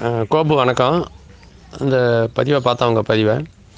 அஹ் கோபு வணக்கம் இந்த பதிவை பார்த்தவங்க பதிவை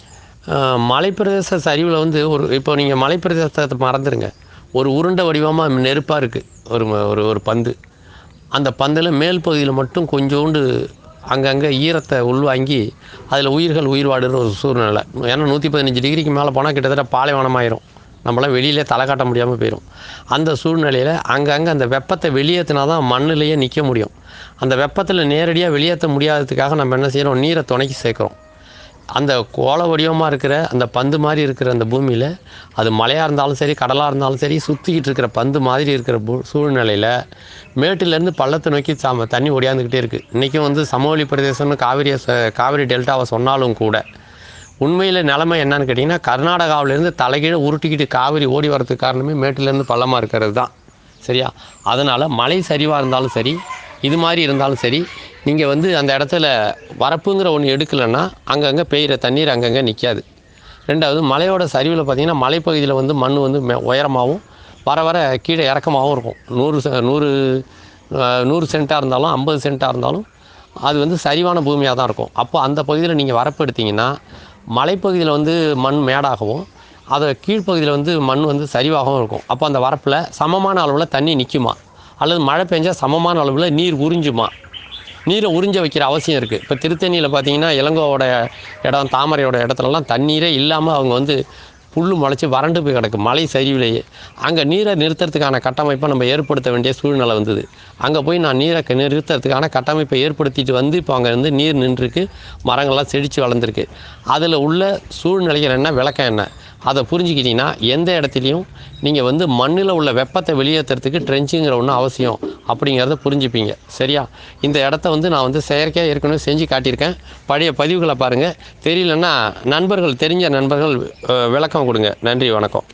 அஹ் மலைப்பிரதேச சரிவில் வந்து ஒரு இப்போ நீங்கள் மலைப்பிரதேசத்தை மறந்துடுங்க ஒரு உருண்டை வடிவமாக நெருப்பாக இருக்குது ஒரு ம- ஒரு ஒரு பந்து அந்த பந்தில் மேல் பகுதியில் மட்டும் கொஞ்சோண்டு அங்கங்கே ஈரத்தை உள்வாங்கி அதில் உயிர்கள் உயிர் வாடுற ஒரு சூழ்நிலை ஏன்னா நூற்றி பதினஞ்சு டிகிரிக்கு மேலே போனால் கிட்டத்தட்ட பாலைவனமாயிரும் நம்மளாம் வெளியிலே தலை காட்ட முடியாமல் போயிடும் அந்த சூழ்நிலையில் அங்கங்கே அந்த வெப்பத்தை வெளியேற்றினா தான் மண்ணிலேயே நிற்க முடியும் அந்த வெப்பத்தில் நேரடியாக வெளியேற்ற முடியாததுக்காக நம்ம என்ன செய்கிறோம் நீரை துணைக்கி சேர்க்குறோம் அந்த கோள வடிவமாக இருக்கிற அந்த பந்து மாதிரி இருக்கிற அந்த பூமியில் அது மலையாக இருந்தாலும் சரி கடலாக இருந்தாலும் சரி சுற்றிக்கிட்டு இருக்கிற பந்து மாதிரி இருக்கிற பூ சூழ்நிலையில் மேட்டிலேருந்து பள்ளத்தை நோக்கி சாம தண்ணி ஒடியாந்துக்கிட்டே இருக்குது இன்றைக்கும் வந்து சமவெளி பிரதேசம்னு காவிரியை ச- காவிரி டெல்டாவை சொன்னாலும் கூட உண்மையில் நிலைமை என்னன்னு கேட்டிங்கன்னா கர்நாடகாவிலேருந்து தலைகீழ உருட்டிக்கிட்டு காவிரி ஓடி வரதுக்கு காரணமே மேட்டிலேருந்து பள்ளமாக இருக்கிறது தான் சரியா அதனால் மலை சரிவாக இருந்தாலும் சரி இது மாதிரி இருந்தாலும் சரி நீங்கள் வந்து அந்த இடத்துல வரப்புங்கிற ஒன்று எடுக்கலைன்னா அங்கங்கே பெய்கிற தண்ணீர் அங்கங்கே நிற்காது ரெண்டாவது மலையோட சரிவில் பார்த்தீங்கன்னா மலைப்பகுதியில் வந்து மண் வந்து மே உயரமாகவும் வர வர கீழே இறக்கமாகவும் இருக்கும் நூறு செ- நூறு அஹ், நூறு சென்ட்டாக இருந்தாலும் ஐம்பது சென்ட்டாக இருந்தாலும் அது வந்து சரிவான பூமியாக தான் இருக்கும் அப்போ அந்த பகுதியில் நீங்கள் வரப்பு எடுத்தீங்கன்னா மலைப்பகுதியில் வந்து மண் மேடாகவும் அதை கீழ்ப்பகுதியில் வந்து மண் வந்து சரிவாகவும் இருக்கும் அப்போ அந்த வரப்பில் சமமான அளவில் தண்ணி நிற்குமா அல்லது மழை பெஞ்சால் சமமான அளவில் நீர் உறிஞ்சுமா நீரை உறிஞ்ச வைக்கிற அவசியம் இருக்குது இப்போ திருத்தணியில் பார்த்தீங்கன்னா இளங்கோவோட இடம் தாமரையோட இடத்துலலாம் தண்ணீரே இல்லாமல் அவங்க வந்து புல் முளைச்சி வறண்டு போய் கிடக்கு மலை சரிவிலேயே அங்கே நீரை நிறுத்துறதுக்கான கட்டமைப்பை நம்ம ஏற்படுத்த வேண்டிய சூழ்நிலை வந்தது அங்கே போய் நான் நீரை க- நிறுத்துறதுக்கான கட்டமைப்பை ஏற்படுத்திட்டு வந்து இப்போ அங்கே வந்து நீர் நின்றுருக்கு மரங்கள்லாம் செழித்து வளர்ந்துருக்கு அதில் உள்ள சூழ்நிலைகள் என்ன விளக்கம் என்ன அதை புரிஞ்சுக்கிட்டீங்கன்னா எந்த இடத்துலையும் நீங்கள் வந்து மண்ணில் உள்ள வெப்பத்தை வெளியேற்றுறதுக்கு ட்ரென்ச்சிங்கிற ஒன்று அவசியம் அப்படிங்கிறத புரிஞ்சுப்பீங்க சரியா இந்த இடத்த வந்து நான் வந்து செயற்கையாக ஏற்கனவே செஞ்சு காட்டியிருக்கேன் பழைய பதிவுகளை பாருங்கள் தெரியலன்னா நண்பர்கள் தெரிஞ்ச நண்பர்கள் அஹ், விளக்கம் கொடுங்க நன்றி வணக்கம்